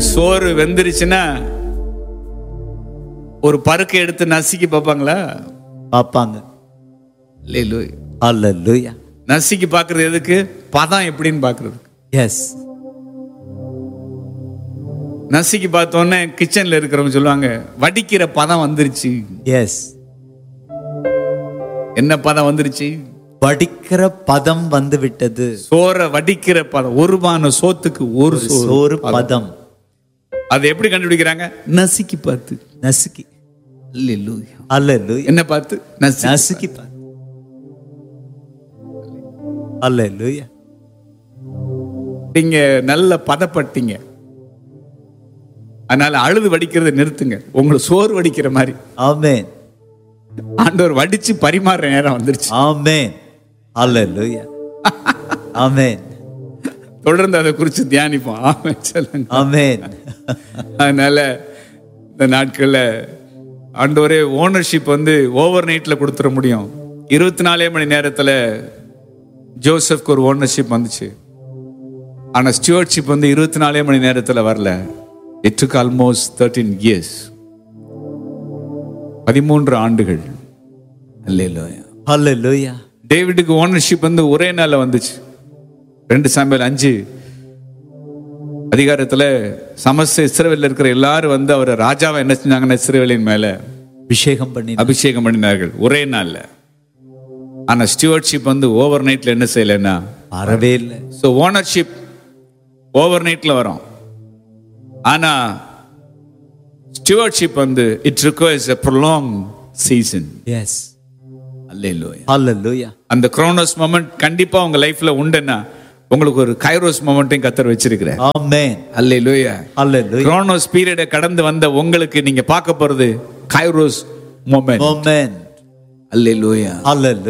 சோறு வெந்துருச்சுன்னா ஒரு பருக்கை எடுத்து நசுக்கி பார்ப்பாங்களா பார்ப்பாங்க இல்லை ஹalleluya நசுக்கி பார்க்கறது எதுக்கு பதம் எப்படின்னு பார்க்கறதுக்கு எஸ் நசுக்கி பார்த்தோன்னே கிச்சன்ல இருக்கிறவங்க சொல்லுவாங்க வடிக்கிற பதம் வந்துருச்சு எஸ் என்ன பதம் வந்துருச்சு வடிக்கிற பதம் வந்து விட்டது சோற வடிக்கிற பதம் ஒரு பான சோத்துக்கு ஒரு சோறு சோறு பதம் அதை எப்படி கண்டுபிடிக்கிறாங்க நசுக்கி பார்த்து நசுக்கி அல்லேலூயா. ஹalleluya என்ன பார்த்து நசுக்கி நசுக்கி பார்த்து ஹalleluya நீங்க நல்ல பதப்பட்டீங்க அதனால அழுது வடிக்கிறதை நிறுத்துங்க உங்களை சோறு வடிக்கிற மாதிரி ஆமென் ஆண்டவர் வடிச்சு பரிமாறுற நேரம் வந்துருச்சு ஆமென் ஹalleluya ஆமென் தொடர்ந்து அதை குறித்து தியானிப்போம் ஆமென் சொல்லுங்க ஆமென் அதனால இந்த நாட்கள்ல ஆண்டவரே ஓனர்ஷிப் வந்து ஓவர் நைட்ல கொடுத்துட முடியும் இருபத்தி நாலே மணி நேரத்துல ஜோசப்க்கு ஒரு ஓனர்ஷிப் வந்துச்சு ஆனா ஸ்டியூவர்ட்ஷிப் வந்து இருபத்தி நாலே மணி நேரத்துல வரல it took almost thirteen years பதிமூன்று ஆண்டுகள் அல்லேலூயா ஹalleluya டேவிடுக்கு ஓனர்ஷிப் வந்து ஒரே நாள்ல வந்துச்சு ரெண்டு சாம்பியல் அஞ்சு அதிகாரத்துல சமஸ்த இஸ்ரவேல்ல இருக்கிற எல்லாரும் வந்து அவரை ராஜாவை என்ன செஞ்சாங்கன்னா இஸ்ரவேலின் மேல அபிஷேகம் பண்ணி அபிஷேகம் பண்ணினார்கள் ஒரே நாள்ல ஆனா ஸ்டியூவர்ட்ஷிப் வந்து ஓவர் நைட்ல என்ன செய்யலைன்னா வரவே இல்லை ஸோ ஓனர்ஷிப் ஓவர் நைட்ல வரும் ஆனா ஸ்டியூவர்ட்ஷிப் வந்து it requires a prolong season yes hallelujah ஹalleluya அந்த குரோனோஸ் மொமெண்ட் கண்டிப்பா உங்க லைஃப்ல உண்டுன்னா உங்களுக்கு ஒரு கைரோஸ் மொமெண்ட்டையும் கத்தர் வச்சிருக்கிறேன் ஆமென் அல்லேலூயா ஹalleluya குரோனோஸ் பீரியடை கடந்து வந்த உங்களுக்கு நீங்க பார்க்க போறது கைரோஸ் மொமெண்ட் ஆமென் அல்லேலூயா ஹalleluya